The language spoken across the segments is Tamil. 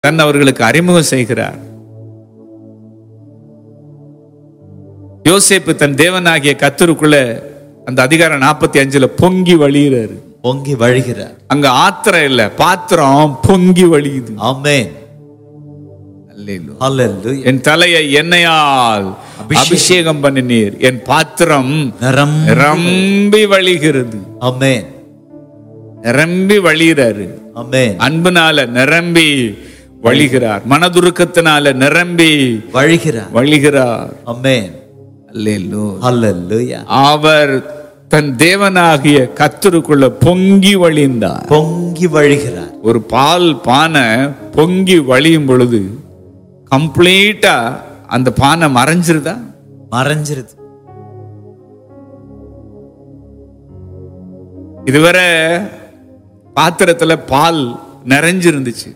தன் அவர்களுக்கு அறிமுகம் செய்கிறார் யோசேப்பு தன் தேவனாகிய கத்தருக்குள்ள அந்த அதிகாரம் நாற்பத்தி அஞ்சுல பொங்கி வழிகிறாரு பொங்கி வழிகிறார் அங்க ஆத்திரம் இல்ல பாத்திரம் பொங்கி வழியுது ஆமென் அல்லேலூயா. ஹalleluya என் தலையை எண்ணெயால் அபிஷேகம். அபிஷேகம் பண்ணினீர் என் பாத்திரம் நரம் நிரம்பி வழிகிறது ஆமென் நிரம்பி வழிகிறாரு ஆமென் அன்புனால நிரம்பி வழிகிறார் மனதுருக்கத்தினால நிரம்பி வழிகிறார் வழிகிறார் ஆமென் அல்லேலூயா. ஹalleluya அவர் தன் தேவனாகிய கத்தருக்குள்ள பொங்கி வழிந்தார் பொங்கி வழிகிறார் ஒரு பால் பானை பொங்கி வழியும் பொழுது கம்ப்ளீட்டா அந்த பானை மறைஞ்சிருதா மறைஞ்சிருது இதுவரை பாத்திரத்துல பால் நிறைஞ்சிருந்துச்சு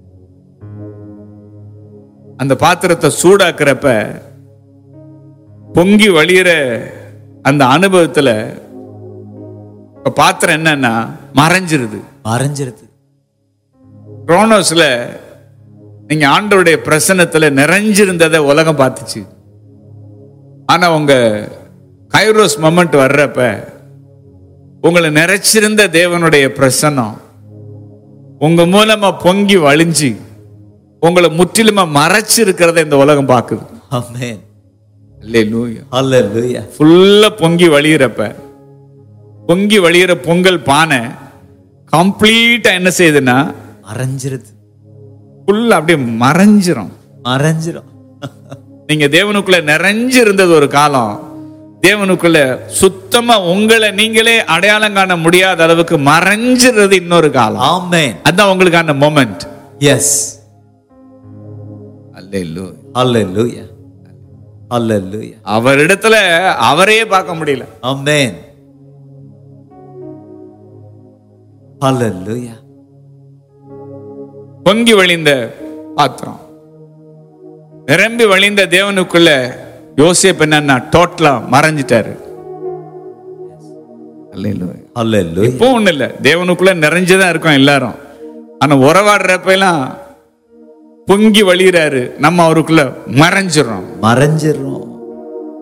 அந்த பாத்திரத்தை சூடாக்குறப்ப பொங்கி வழியிற அந்த அனுபவத்துல இப்ப பாத்திரம் என்னன்னா மறைஞ்சிருது மறைஞ்சிருது குரோனோஸ்ல நீங்க ஆண்டவருடைய பிரசன்னத்துல நிறைஞ்சிருந்ததை உலகம் பார்த்துச்சு ஆனா உங்க கைரோஸ் மொமெண்ட் வர்றப்ப உங்களை நிறைச்சிருந்த தேவனுடைய பிரசன்னம் உங்க மூலமா பொங்கி வழிஞ்சு உங்களை முற்றிலுமா மறைச்சு இருக்கிறத இந்த உலகம் பார்க்குது ஆமென் அல்லேலூயா ஹalleluya ஃபுல்லா பொங்கி வழியிறப்ப பொங்கி வழியிற பொங்கல் பானை கம்ப்ளீட்டா என்ன செய்யுதுன்னா மறைஞ்சிருது ஃபுல்லா அப்படியே மறைஞ்சிரும் மறைஞ்சிரும் நீங்க தேவனுக்குள்ள நிறைஞ்சு இருந்தது ஒரு காலம் தேவனுக்குள்ள சுத்தமா உங்களை நீங்களே அடையாளம் காண முடியாத அளவுக்கு மறைஞ்சிருது இன்னொரு காலம் ஆமென் அதான் உங்களுக்கான மொமெண்ட் எஸ் அல்லேலூயா ஹalleluya ஹalleluya அவரிடத்துல அவரையே பார்க்க முடியல ஆமென் ஹalleluya பொங்கி வழிந்த பாத்திரம் நிரம்பி வழிந்த தேவனுக்குள்ள யோசேப் என்னன்னா டோட்டலா மறைஞ்சிட்டாரு அல்லேலூயா ஹalleluya இப்போ ஒண்ணு இல்ல தேவனுக்குள்ள நிறைஞ்சுதான் இருக்கோம் எல்லாரும் ஆனா உறவாடுறப்ப எல்லாம் பொங்கி வழிகிறாரு நம்ம அவருக்குள்ள மறைஞ்சிடறோம் மறைஞ்சிரும்